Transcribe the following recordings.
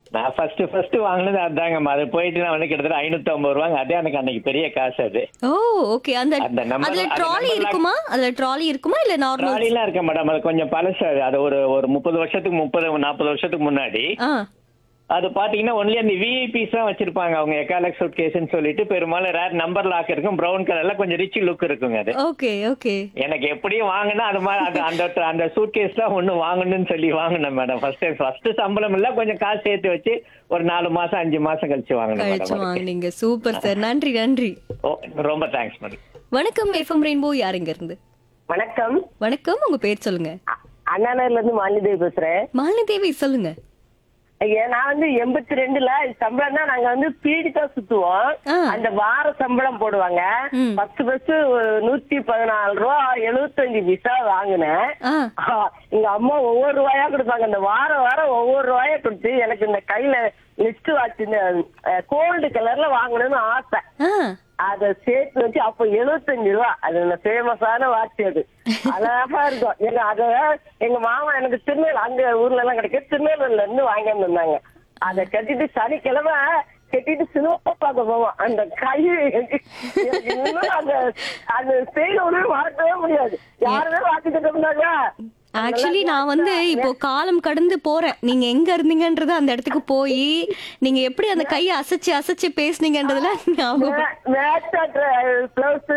நான் first first வாங்கினது அதாங்கம்மா அது போயிட்டு நான் வந்து கிட்டத்தட்ட ஐநூத்தி ஐம்பது ரூபாங்க அதே எனக்கு அன்னைக்கு பெரிய காசு அது ஓ ஓகே அந்த அந்த number- அதுல அந்த ட்ராலி number இருக்குமா அதுல ட்ராலி இருக்குமா இல்ல நார்மல் ட்ராலிலாம் இருக்க மேடம் அது கொஞ்சம் பழசு அது. அது ஒரு ஒரு முப்பது வருஷத்துக்கு முப்பது நாற்பது வருஷத்துக்கு முன்னாடி ஆ அது பாத்தீங்கன்னா ஒன்லி அந்த விஐபிஸ் தான் வச்சிருப்பாங்க அவங்க எக்காலக் சூட் கேஸ்ன்னு சொல்லிட்டு பெரும்பாலும் ரேர் நம்பர் லாக் இருக்கும் பிரவுன் கலர்ல கொஞ்சம் ரிச் லுக் இருக்குங்க அது ஓகே ஓகே எனக்கு எப்படியும் வாங்கினா அது மாதிரி அது அந்த அந்த சூட் கேஸ் தான் ஒண்ணு வாங்கணும்னு சொல்லி வாங்கினேன் மேடம் ஃபர்ஸ்ட் டைம் ஃபர்ஸ்ட் சம்பளம் இல்ல கொஞ்சம் காசு சேர்த்து வச்சு ஒரு நாலு மாசம் அஞ்சு மாசம் கழிச்சு வாங்கினேன் கழிச்சு மேடம் அதுக்கு. வாங்குனீங்க சூப்பர் சார் நன்றி நன்றி ஓ ரொம்ப தேங்க்ஸ் மேடம் வணக்கம் எஃப்எம் ரெயின்போ யாருங்க இருந்து வணக்கம் வணக்கம் உங்க பேர் சொல்லுங்க அ- அண்ணா நகர்ல இருந்து மாலிதேவி பேசுறேன் மாலினி தேவி சொல்லுங்க ஐயா, நான் வந்து எண்பத்தி ரெண்டுல சம்பளம்னா நாங்க வந்து பீடி தான் சுத்துவோம் ஆ. அந்த வார சம்பளம் போடுவாங்க ம். பத்து பஸ் நூத்தி பதினாலு ரூபா எழுபத்தஞ்சு பைசா வாங்கினேன் ஆ ஆ, எங்க அம்மா ஒவ்வொரு ரூபாயா கொடுப்பாங்க அந்த வாரம் வாரம் ஒவ்வொரு ரூபாயா கொடுத்து எனக்கு இந்த கையில லிஸ்ட் வாட்ச் இந்த கோல்டு கலர்ல வாங்கணும்னு ஆசை ஆ அத சேர்த்து வச்சு அப்ப எழுபத்தஞ்சு ரூபா அது ஃபேமஸான வாட்ச் அது அழகா இருக்கும் எங்க அத எங்க மாமா எனக்கு திருநெல் அங்க ஊர்ல எல்லாம் கிடைக்கும் திருநெல்வேலில இருந்து வாங்கிட்டு வந்தாங்க அத கட்டிட்டு சனிக்கிழமை கட்டிட்டு சினிமா பார்க்க போவோம் அந்த கை எனக்கு இன்னும் அந்த அந்த செயல் ஒண்ணு மறக்கவே முடியாது யாருமே வாங்கிட்டு இருந்தாங்க ஆக்சுவலி நான் வந்து இப்போ காலம் கடந்து போறேன் நீங்க எங்க இருந்தீங்கன்றது அந்த இடத்துக்கு போய் நீங்க எப்படி அந்த கையை அசைச்சு அசைச்சு பேசுனீங்கன்றதுல ஞாபகம் மேட்ச் பிளவுஸ்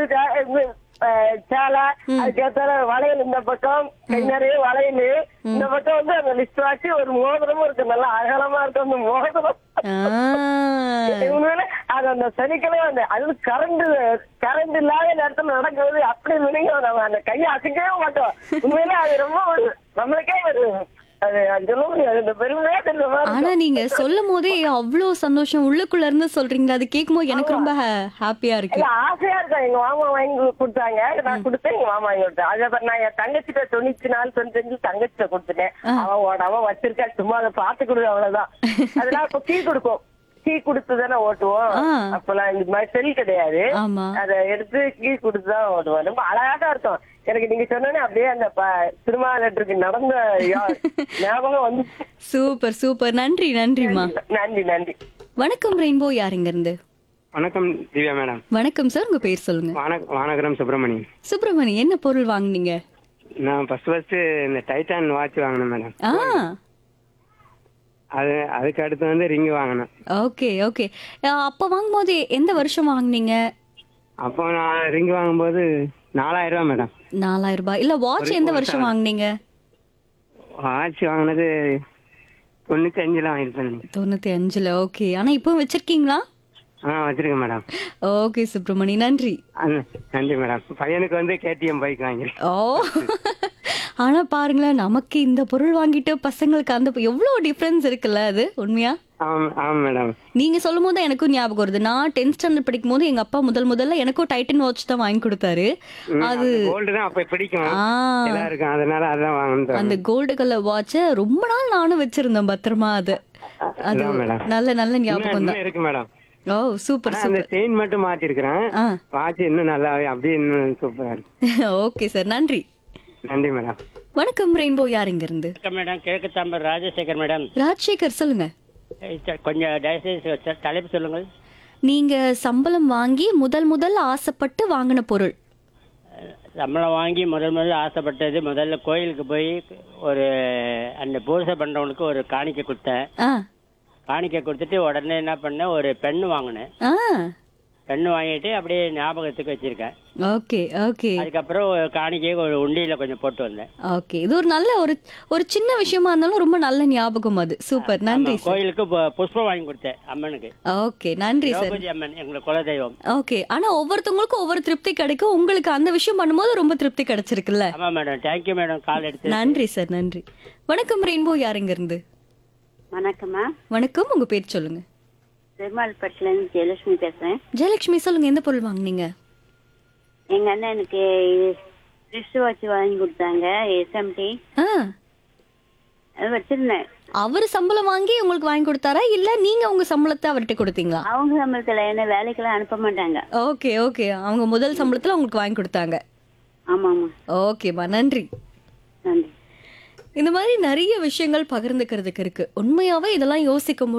சேலை அதுக்கேத்தால வளையல் இந்த பக்கம் கை நிறைய வளையல் இந்த பக்கம் வந்து அந்த லிஸ்ட் வாட்சி ஒரு மோதிரமும் இருக்கு நல்லா அகலமா இருக்கு அந்த மோதிரம் ஆ, உண்மையில அது அந்த சனிக்கிழமை அந்த அது கரண்ட் கரண்ட் இல்லாத நேரத்துல நடக்கிறது அப்படி நினைங்க நம்ம அந்த கையை அசைக்கவே மாட்டோம் உண்மையில அது ரொம்ப ஒரு நம்மளுக்கே ஒரு அது அது சொல்ல முடியாது இந்த பெருமையா தெரிஞ்ச மாதிரி ஆனா நீங்க சொல்லும் போதே அவ்வளோ சந்தோஷம் உள்ளுக்குள்ள இருந்து சொல்றீங்க அது கேட்கும்போது எனக்கு ரொம்ப ஹாப்பியா இருக்கு இல்ல ஆசையா இருக்கும் எங்க மாமா வாங்கி கொடுத்தாங்க நான் கொடுத்தேன் எங்க மாமா வாங்கி கொடுத்தேன் அதே மாதிரி நான் என் தங்கச்சிட்ட தொண்ணூத்தி நாலு தொண்ணூத்தஞ்சு தங்கச்சிட்ட கொடுத்துட்டேன் அவன் ஓடாம வச்சிருக்கா சும்மா அதை பாத்து கொடு அவ்வளவுதான் அதெல்லாம் இப்ப கீ கொடுக்கும் கீ கொடுத்து தானே ஓட்டுவோம் ஆ. அப்பெல்லாம் இந்த மாதிரி செல் கிடையாது ஆமா அதை எடுத்து கீ கொடுத்து தான் ஓட்டுவோம் ரொம்ப அழகா இருக்கும் எனக்கு நீங்க சொன்னோன்னே அப்படியே அந்த ப- சினிமா தேட்டருக்கு நடந்த யா- ஞாபகம் வந்து சூப்பர் சூப்பர் நன்றி நன்றிமா நன்றி நன்றி வணக்கம் ரெயின்போ யாருங்க இருந்து வணக்கம் திவ்யா மேடம் வணக்கம் சார் உங்க பேர் சொல்லுங்க வான வானகரம் சுப்பிரமணியம் சுப்பிரமணி என்ன பொருள் வாங்குனீங்க நான் ஃபர்ஸ்ட் ஃபர்ஸ்ட் இந்த டைட்டான் வாட்ச் வாங்கினேன் மேடம் ஆ அது அதுக்கு அடுத்து வந்து ரிங் வாங்கினேன் ஓகே ஓகே அப்ப வாங்கும்போது எந்த வருஷம் வாங்குனீங்க அப்போ நான் ரிங் வாங்கும்போது நாலாயிரம் ரூபா மேடம் நாலாயிரம் ரூபாய் இல்ல வாட்ச் எந்த வருஷம் வாங்குனீங்க வாட்ச் வாங்கினது தொண்ணூத்தி அஞ்சுல வாங்கியிருப்பேன் தொண்ணூத்தி அஞ்சுல ஓகே ஆனா இப்போ வச்சிருக்கீங்களா ஆ வச்சிருக்கேன் மேடம் ஓகே சுப்பிரமணி நன்றி அந்த- நன்றி மேடம் பையனுக்கு வந்து கேடிஎம் பைக் வாங்கிருக்கேன் ஓ ஆனா பாருங்களேன் நமக்கு இந்த பொருள் வாங்கிட்டு பசங்களுக்கு அந்த எவ்வளவு டிஃபரன்ஸ் இருக்குல்ல அது உண்மையா ஆமாம் ஆமாம் மேடம் நீங்க சொல்லும் போது எனக்கும் ஞாபகம் வருது நான் டென்த் ஸ்டாண்டர்ட் படிக்கும் போது எங்க அப்பா முதல் முதல்ல எனக்கும் டைட்டன் வாட்ச் தான் வாங்கி கொடுத்தாரு அது கோல்டு தான் அப்ப பிடிக்கும் ஆ எல்லாருக்கும் அதனால அதான் வாங்கணும் அந்த கோல்டு கலர் வாட்ச ரொம்ப நாள் நானும் வச்சிருந்தேன் பத்திரமா அது அது அதான் மேடம் நல்ல நல்ல இன்னும் ஞாபகம் தான் இன்னும் இருக்கு மேடம் ஓ சூப்பர் ஆனா அந்த செயின் மட்டும் மாத்திருக்கிறேன் ஆ வாட்ச் இன்னும் நல்லா அப்படியே இன்னும் சூப்பரா இருக்கு ஓகே சார் நன்றி நன்றி மேடம் வணக்கம் ரெயின்போ யார் இங்க இருந்து வணக்கம் மேடம் கிழக்கு தாம்பரம் ராஜசேகர் மேடம் ராஜசேகர் சொல்லுங்க ஏய், சார், கொஞ்சம் தயவுசெய்து சார், தலைப்பு சொல்லுங்கள் நீங்க சம்பளம் வாங்கி முதல் முதல் ஆசைப்பட்டு வாங்கின பொருள் சம்பளம் வாங்கி முதல் முதல்ல ஆசைப்பட்டது முதல்ல கோயிலுக்கு போய் ஒரு அந்த பூசை பண்றவங்களுக்கு ஒரு காணிக்கை கொடுத்தேன் ஆ காணிக்கை கொடுத்துட்டு உடனே என்ன பண்ணேன் ஒரு பெண்ணு வாங்கினேன் ஆ பெண்ணு வாங்கிட்டு அப்படியே ஞாபகத்துக்கு வச்சிருக்கேன் ஓகே ஓகே அதுக்கப்புறம் ஒரு காணிக்கையை ஒரு உண்டியில கொஞ்சம் போட்டு வந்தேன் ஓகே இது ஒரு நல்ல ஒரு ஒரு சின்ன விஷயமா இருந்தாலும் ரொம்ப நல்ல ஞாபகம் அது சூப்பர் நன்றி ஆமா, கோயிலுக்கு பு- புஷ்பம் வாங்கி கொடுத்தேன் அம்மனுக்கு ஓகே நன்றி சார் திரௌபதி அம்மன் எங்களுக்கு குலதெய்வம் ஓகே ஆனா ஒவ்வொருத்தவங்களுக்கும் ஒவ்வொரு திருப்தி கிடைக்கும் உங்களுக்கு அந்த விஷயம் பண்ணும்போது ரொம்ப திருப்தி கிடைச்சிருக்குல்ல ஆமா மேடம் தேங்க்யூ மேடம் கால் எடுத்து நன்றி சார் நன்றி வணக்கம் ரெயின்போ யாருங்க இருந்து வணக்கம்மா வணக்கம் உங்க பேர் சொல்லுங்க பெருமாள்பட்டில இருந்து ஜெயலட்சுமி பேசுறேன் ஜெயலட்சுமி சொல்லுங்க எந்த பொருள் வாங்குனீங்க எங்க அண்ணன் எனக்கு ரிஸ்ட் வாட்ச் வாங்கி கொடுத்தாங்க எஸ்எம்டி ஆ அது வச்சிருந்தேன் அவர் சம்பளம் வாங்கி உங்களுக்கு வாங்கி கொடுத்தாரா இல்ல நீங்க உங்க சம்பளத்தை அவர்கிட்ட கொடுத்தீங்களா அவங்க சம்பளத்துல என்ன வேலைக்கெல்லாம் அனுப்ப மாட்டாங்க ஓகே ஓகே அவங்க முதல் சம்பளத்துல உங்களுக்கு வாங்கி கொடுத்தாங்க ஆமா ஆமா ஓகேம்மா நன்றி நன்றி இந்த மாதிரி நிறைய விஷயங்கள் பகிர்ந்துக்கிறதுக்கு இருக்கு உண்மையாவே இதெல்லாம் யோசிக்கும்